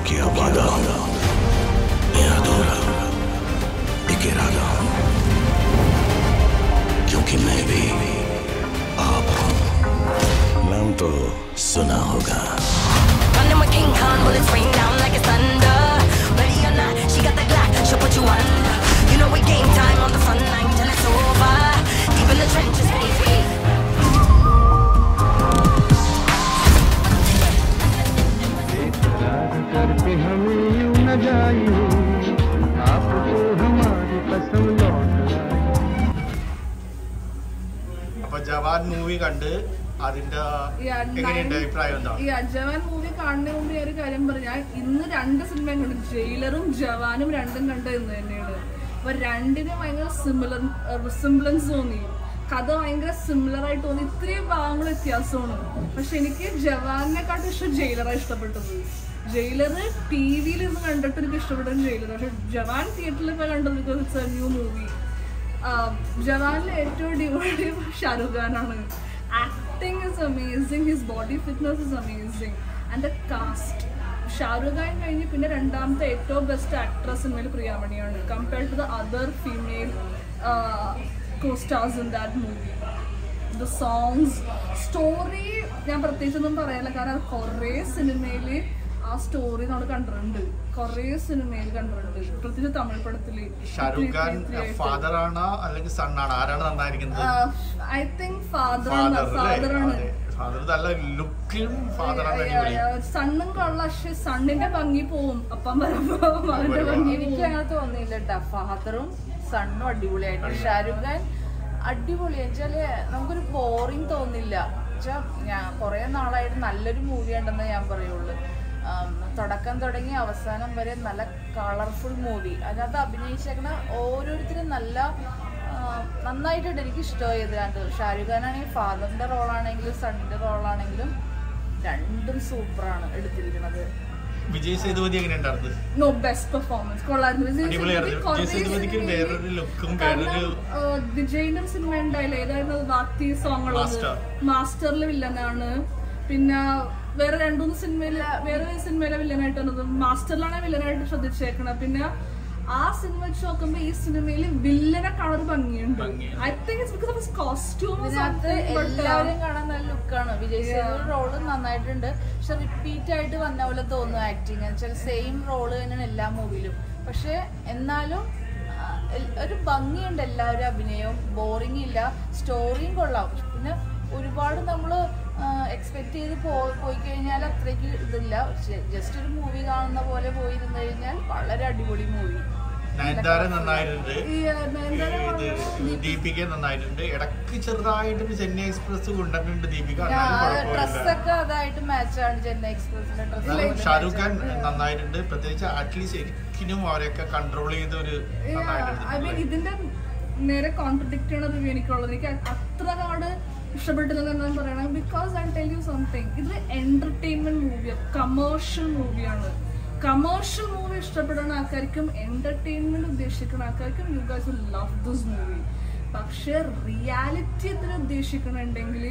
किया वादा मैं अधूरा एक इरादा हूं क्योंकि मैं भी आप हूं नाम तो सुना होगा Running with King Kong, bullets rain down like it's thunder. Ready or not, she got the Glock, she'll put you under. You know it game time on the front line till it's over. Deep in the trenches, baby. इकरार करके हमें यूं न जाइए आपको हमारी कसम लौट आई അപ്പൊ ജവാൻ മൂവി കണ്ട് അതിന്റെ ഈ എങ്ങനെയുണ്ട് അഭിപ്രായം എന്താ ഈ അജവാൻ മൂവി കാണുന്നതിന് മുമ്പ് ഞാൻ ഒരു കാര്യം പറഞ്ഞാൽ ഇന്ന് രണ്ട് സിനിമയും കണ്ടു ജയിലറും ജവാനും രണ്ടും കണ്ടത് ഇന്ന് തന്നെയാണ് അപ്പൊ രണ്ടിനും ഭയങ്കര സിമിലർ സിംബ്ലൻസ് തോന്നി കഥ ഭയങ്കര സിമിലർ ആയിട്ട് തോന്നി ഇത്രയും ഭാഗങ്ങൾ വ്യത്യാസമാണ് പക്ഷെ എനിക്ക് ജവാനെക്കാട്ടും ഇഷ്ടം ജയിലറാണ് ഇഷ്ടപ്പെട്ടത് ജയിലർ ടി വിയിൽ ഇരുന്ന് കണ്ടിട്ട് എനിക്ക് ഇഷ്ടപ്പെട്ട ജയിലർ പക്ഷെ ജവാൻ തിയേറ്ററിൽ പോയി കണ്ടത് because it's a new movie ജവാനിലെ ഏറ്റവും ഡിവോട്ടി ഷാരൂഖ് ഖാനാണ് acting is amazing his body fitness is amazing and the cast Shahrukh Khan കഴിഞ്ഞ് പിന്നെ രണ്ടാമത്തെ ഏറ്റവും ബെസ്റ്റ് ആക്ട്രസ് സിനിമയിൽ പ്രിയാമണിയാണ് compared to the other female costars in that movie the songs story ഞാൻ പ്രത്യേകിച്ചൊന്നും പറയാനില്ല കാരണം അത് കുറേ സിനിമയിൽ ആ സ്റ്റോറി നമ്മൾ കണ്ടിട്ടുണ്ട് കുറേ സിനിമയിൽ കണ്ടിട്ടുണ്ട് പ്രത്യേകിച്ച് തമിഴ് പടത്തില് ഷാരൂഖ് ഖാൻ ഫാദർ ആണോ അല്ലെങ്കിൽ സൺ ആണോ ആരാണ് നന്നായിരിക്കുന്നത് I think father father father ആണ് ഫാദർ നല്ല ലുക്കിലും ഫാദർ ആണ് അടിപൊളി സണ്ണും കൊള്ള പക്ഷെ സണ്ണിന്റെ ഭംഗി പോവും അപ്പം വരുമ്പോ മകന്റെ ഭംഗി എനിക്ക് പോവും അങ്ങനെ തോന്നിയില്ല കേട്ടോ ഫാദറും സണ്ണും അടിപൊളിയായിട്ട് ഷാരൂഖ് ഖാൻ അടിപൊളി വെച്ചാല് നമുക്കൊരു ബോറിങ് തോന്നില്ല വെച്ചാ ഞാൻ കുറെ നാളായിട്ട് നല്ലൊരു മൂവി ഉണ്ടെന്ന് ഞാൻ പറയുള്ളൂ ആം, തുടക്കം തുടങ്ങി അവസാനം വരെ നല്ല കളർഫുൾ മൂവി അതിനകത്ത് അഭിനയിച്ചേക്കണ ഓരോരുത്തരും നല്ല ആ, നന്നായിട്ടുണ്ട് എനിക്ക് ഇഷ്ടമായത് കണ്ട് ഷാരൂഖ് ഖാൻ ആണെങ്കിൽ ഫാദറിന്റെ റോളാണെങ്കിലും സണ്ണിന്റെ റോളാണെങ്കിലും രണ്ടും സൂപ്പറാണ് എടുത്തിരിക്കുന്നത് വിജയ് സേതുപതി എങ്ങനെയുണ്ടായിരുന്നു നോ ബെസ്റ്റ് പെർഫോമൻസ് കൊള്ളായിരുന്നു വിജയ് അടിപൊളിയായിരുന്നു. സേതുപതി കുറേ വിജയ് സേതുപതിക്ക് സിനിമയില് വേറൊരു ലുക്കും കാരണം, വേറൊരു ആ, വിജയിന്റെ സിനിമ ഉണ്ടായില്ലേ ഏതായിരുന്നു വാക്തി സോങ് ഉള്ളത് മാസ്റ്റർ. മാസ്റ്ററിലെ വില്ലനാണ് പിന്നെ വേറെ രണ്ടുമൂന്ന് സിനിമയില് വേറെ സിനിമയിലെ വില്ലനായിട്ട് വന്നത് മാസ്റ്ററിലാണ് വില്ലനായിട്ട് ശ്രദ്ധിച്ചേക്കണത് പിന്നെ ആ സിനിമ വെച്ച് നോക്കുമ്പോ ഈ സിനിമയിൽ വില്ലനെ കളർ ഭംഗിയുണ്ട് ഭംഗിയുണ്ട്. I think it's because of costume ഇതിനകത്ത് എല്ലാവരും കാണാൻ നല്ല ലുക്കാണ് വിജയ് സേതുവിന്റെ റോള് നന്നായിട്ടുണ്ട് പക്ഷെ റിപ്പീറ്റ് ആയിട്ട് വന്ന പോലെ തോന്നുന്നു ആക്ടിങ് വെച്ചാൽ സെയിം റോള് തന്നെയാണ് എല്ലാ മൂവിയിലും പക്ഷെ എന്നാലും ആ, എൽ- ഒരു ഭംഗിയുണ്ട് എല്ലാവരും അഭിനയവും ബോറിംഗ് ഇല്ല സ്റ്റോറിയും കൊള്ളാം പിന്നെ ഒരുപാട് നമ്മൾ എക്സ്പെക്ട് ചെയ്ത് പോ- പോയി കഴിഞ്ഞാൽ അത്രയ്ക്ക് ഇതില്ല ജസ്റ്റ് ഒരു മൂവി കാണുന്ന പോലെ പോയിരുന്നു കഴിഞ്ഞാൽ വളരെ അടിപൊളി മൂവി നയൻതാര നന്നായിട്ടുണ്ട് ഈ ആ, നയൻതാര ഇത് ദീപിക നന്നായിട്ടുണ്ട് ഇടക്ക് ചെറുതായിട്ട് ഒരു ചെന്നൈ എക്സ്പ്രസ് കൊണ്ടുവന്നിട്ടുണ്ട് ദീപിക എന്നാലും കുഴപ്പമില്ല ഡ്രസ്സൊക്കെ അതായിട്ട് മാച്ചാണ് ചെന്നൈ എക്സ്പ്രസിന്റെ എന്നാലും ഡ്രസ് ഷാരൂഖ് ഖാൻ നന്നായിട്ടുണ്ട് പ്രത്യേകിച്ച് ആറ്റ്ലി ശരിക്കും അവരെയൊക്കെ കൺട്രോൾ ചെയ്ത ഒരു ഐ മീൻ നന്നായിട്ടുണ്ട് ഇതിന്റെ നേരെ കോൺട്രഡിക്ട് ചെയ്യണ റിവ്യൂ എനിക്കുള്ളത് എനിക്ക് അത്ര കാട് ഇഷ്ടപ്പെട്ടില്ലെന്ന് ഞാൻ പറയണം because I tell you something ഇത് എന്റർടൈൻമെന്റ് മൂവിയാണ് കമേഴ്ഷ്യൽ മൂവിയാണ് കമേഴ്ഷ്യൽ മൂവി ഇഷ്ടപ്പെടുന്ന ആൾക്കാർക്കും എന്റർടൈൻമെന്റ് ഉദ്ദേശിക്കുന്ന ആൾക്കാർക്കും you guys love this movie പക്ഷെ റിയാലിറ്റി ഇതിൽ ഉദ്ദേശിക്കണുണ്ടെങ്കിൽ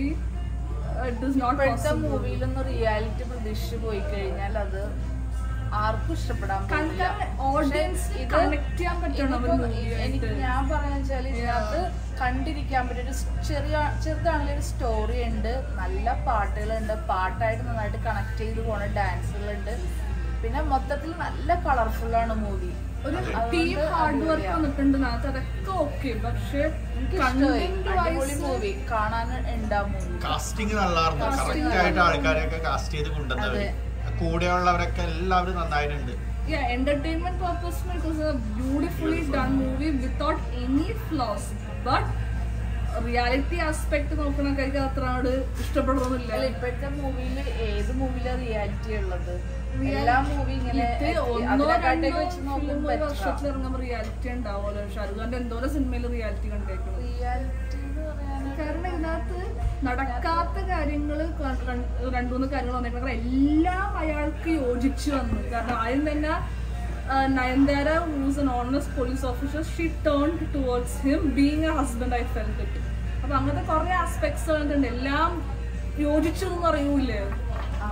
ഇറ്റ് ഇസ് നോട്ട് ഇപ്പോഴത്തെ മൂവിയിലൊന്നും റിയാലിറ്റി പ്രതീക്ഷിച്ച് പോയി കഴിഞ്ഞാൽ അത് ആർക്കും ഇഷ്ടപ്പെടാൻ പോകില്ല. ഓഡിയൻസ് പക്ഷേ ഇത് കണക്ട് ചെയ്യാൻ പറ്റണം ഒരു ഇതിപ്പോ movie എനിക്ക് ആയിട്ട്. ഞാൻ പറയാന്ന് വെച്ചാല് ഇതിനകത്ത് കണ്ടിരിക്കാൻ പറ്റിയ ഒരു ചെറിയ ചെറുതാണെങ്കിലും ഒരു സ്റ്റോറി ഉണ്ട് നല്ല പാട്ടുകളുണ്ട് പാട്ടായിട്ട് നന്നായിട്ട് കണക്ട് ചെയ്ത് പോണ ഡാൻസുകളുണ്ട് പിന്നെ മൊത്തത്തിൽ നല്ല കളർഫുൾ ആണ് മൂവി ഒരു അതുകൊണ്ട് ടീം ഹാർഡ് വർക്ക് അടിപൊളിയാ. വന്നിട്ടുണ്ട് അതിനകത്ത് അതൊക്കെ ഓക്കെ പക്ഷെ എനിക്കിഷ്ടമായി കണ്ടന്റ് അടിപൊളി വൈസ് മൂവി കാണാൻ ഉണ്ടാ മൂവി കാസ്റ്റിംഗ് നല്ലായിരുന്നു Casting കറക്റ്റ് ആയിട്ട് ആൾക്കാരെയൊക്കെ കാസ്റ്റ് ചെയ്ത് കൊണ്ടുവന്നവര് കൂടെയുള്ളവരൊക്കെ എല്ലാവരും നന്നായിട്ടുണ്ട് yeah entertainment purpose it was a beautifully done movie without any flaws but reality aspect നോക്കണ കാര്യം അത്ര അങ്ങോട്ട് അല്ല ഇഷ്ടപ്പെടുന്നില്ല ഇപ്പോഴത്തെ മൂവിയില് ഏത് മൂവിയിലാ റിയാലിറ്റി ഉള്ളത് എല്ലാ മൂവി ഇങ്ങനെ ഇത് ഒന്നോ അതിനെക്കാട്ടൊക്കെ രണ്ടോ വെച്ച് film നോക്കുമ്പോൾ ഒരു വർഷത്തിൽ ഇറങ്ങുമ്പോ റിയാലിറ്റി ഉണ്ടാവുമല്ലോ ഷാരൂഖ് ഖാന്റെ എന്തോരം സിനിമയിൽ റിയാലിറ്റി കണ്ടേക്കണം റിയാലിറ്റി എന്ന് പറയാൻ കാരണം ഇതിനകത്ത് നടക്കാത്ത കാര്യങ്ങൾ രണ്ടുമൂന്ന് കാര്യങ്ങൾ വന്നേക്കണം കാരണം എല്ലാം അയാൾക്ക് യോജിച്ചു വന്നു കാരണം ആദ്യം തന്നെ ആ, Nayanthara who's an honest police officer she turn towards him being a husband I felt it അപ്പൊ അങ്ങനത്തെ കുറെ ആസ്പെക്ട്സ് വന്നിട്ടുണ്ട് എല്ലാം യോജിച്ചു എന്ന് പറയൂലേ അങ്ങനെ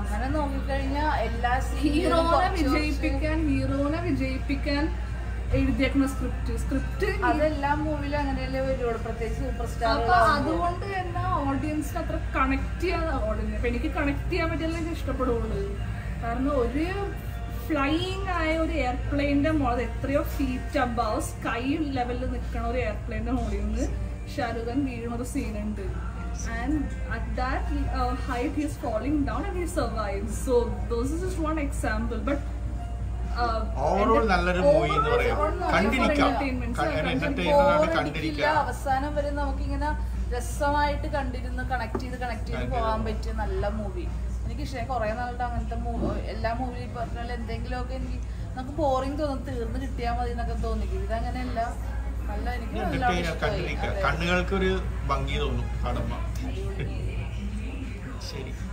നോക്കിക്കഴിഞ്ഞാൽ എല്ലാ സീനിലും ഹീറോനെ കുറച്ച് കുറച്ച് വിജയിപ്പിക്കാൻ ഹീറോനെ വിജയിപ്പിക്കാൻ എഴുതിയേക്കുന്ന സ്ക്രിപ്റ്റ് സ്ക്രിപ്റ്റ് അതെല്ലാ മൂവിലും അങ്ങനെയല്ലേ വരുള്ളൂ പ്രത്യേകിച്ച് സൂപ്പർ അപ്പൊ സ്റ്റാർ അതുകൊണ്ട് തന്നെ ഓഡിയൻസിന് അത്ര കണക്ട് ചെയ്യാൻ ഓടുന്നത് അപ്പൊ എനിക്ക് കണക്ട് ചെയ്യാൻ പറ്റില്ല എനിക്ക് ഇഷ്ടപ്പെടുള്ളൂ കാരണം ഒരു ഫ്ലൈയിങ് ആയ ഒരു എയർപ്ലെയിന്റെ മുകളിൽ എത്രയോ ഫീറ്റ് അബവ് സ്കൈ ലെവലിൽ നിൽക്കണ ഒരു എയർപ്ലെയിന്റെ മുകളിൽ നിന്ന് ഷാരൂഖ് ഖാൻ വീഴുന്ന ഒരു സീനുണ്ട് and at that height he's falling down and he survive so those is just one example but overall നല്ലൊരു മൂവി എന്ന് പറയാം കണ്ടിരിക്കാം entertainment, എന്റർടൈൻമെന്റ് ആണ് അടിക്കില്ല കണ്ടിരിക്കാം അവസാനം വരെ നമുക്കിങ്ങനെ രസമായിട്ട് കണ്ടിരുന്ന് കണക്ട് ചെയ്ത് കണക്ട് ചെയ്ത് പോകാൻ പറ്റിയ നല്ല മൂവി എനിക്ക് ഇഷ്ടം കുറെ നാളുടെ അങ്ങനത്തെ മൂ- എല്ലാ മൂവിയും പറഞ്ഞ പോലെ എന്തെങ്കിലുമൊക്കെ എനിക്ക് നമുക്ക് ബോറിംഗ് തോന്നും തീർന്ന് കിട്ടിയാൽ മതി എന്നൊക്കെ തോന്നിക്കും ഇതങ്ങനെയല്ല നല്ല എനിക്ക് നല്ലോണം എന്റർടൈനർ ഇഷ്ടമായി കണ്ടിരിക്കാം അതെ. കണ്ണുകൾക്കൊരു ഭംഗി തോന്നും കാണുമ്പോ ശരി